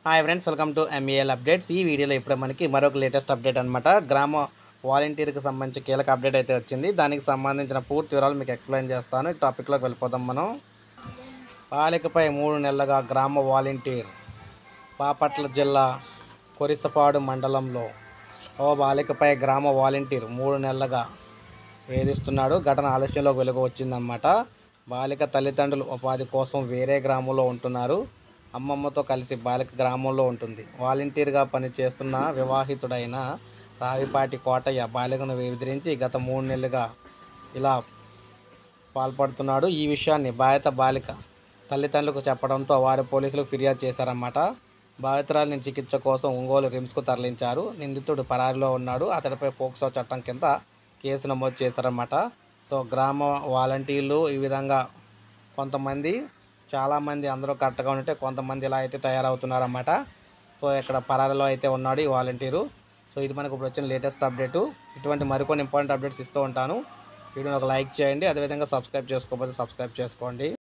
hi friends welcome to MEL updates ఈ వీడియోలో ఇప్పుడు మనకి మరొక లేటెస్ట్ అప్డేట్ అనమాట గ్రామ వాలంటీర్కి సంబంధించి కీలక అప్డేట్ అయితే వచ్చింది దానికి సంబంధించిన పూర్తి వివరాలు మీకు ఎక్స్ప్లెయిన్ చేస్తాను ఈ టాపిక్లోకి వెళ్ళిపోదాం మనం బాలికపై మూడు నెలలుగా గ్రామ వాలంటీర్ బాపట్ల జిల్లా కొరిసపాడు మండలంలో ఓ బాలికపై గ్రామ వాలంటీర్ మూడు నెలలుగా వేధిస్తున్నాడు ఘటన ఆలస్యంలోకి వెలుగు వచ్చిందన్నమాట బాలిక తల్లిదండ్రులు ఉపాధి కోసం వేరే గ్రామంలో ఉంటున్నారు అమ్మమ్మతో కలిసి బాలిక గ్రామంలో ఉంటుంది వాలంటీర్గా పనిచేస్తున్న వివాహితుడైన రావిపాటి కోటయ్య బాలికను బెదిరించి గత మూడు నెలలుగా ఇలా పాల్పడుతున్నాడు ఈ విషయాన్ని బాధిత బాలిక తల్లిదండ్రులకు చెప్పడంతో వారు పోలీసులకు ఫిర్యాదు చేశారన్నమాట బాధితురాలిని చికిత్స కోసం ఒంగోలు రిమ్స్కు తరలించారు నిందితుడు పరారిలో ఉన్నాడు అతడిపై పోక్సో చట్టం కింద కేసు నమోదు చేశారన్నమాట సో గ్రామ వాలంటీర్లు ఈ విధంగా కొంతమంది చాలామంది అందరూ కరెక్ట్గా ఉంటే కొంతమంది ఇలా అయితే తయారవుతున్నారన్నమాట సో ఇక్కడ పరారిలో అయితే ఉన్నాడు ఈ వాలంటీరు సో ఇది మనకు ఇప్పుడు వచ్చిన లేటెస్ట్ అప్డేటు ఇటువంటి మరికొన్ని ఇంపార్టెంట్ అప్డేట్స్ ఇస్తూ ఉంటాను వీడియోని ఒక లైక్ చేయండి అదేవిధంగా సబ్స్క్రైబ్ చేసుకోకపోతే సబ్స్క్రైబ్ చేసుకోండి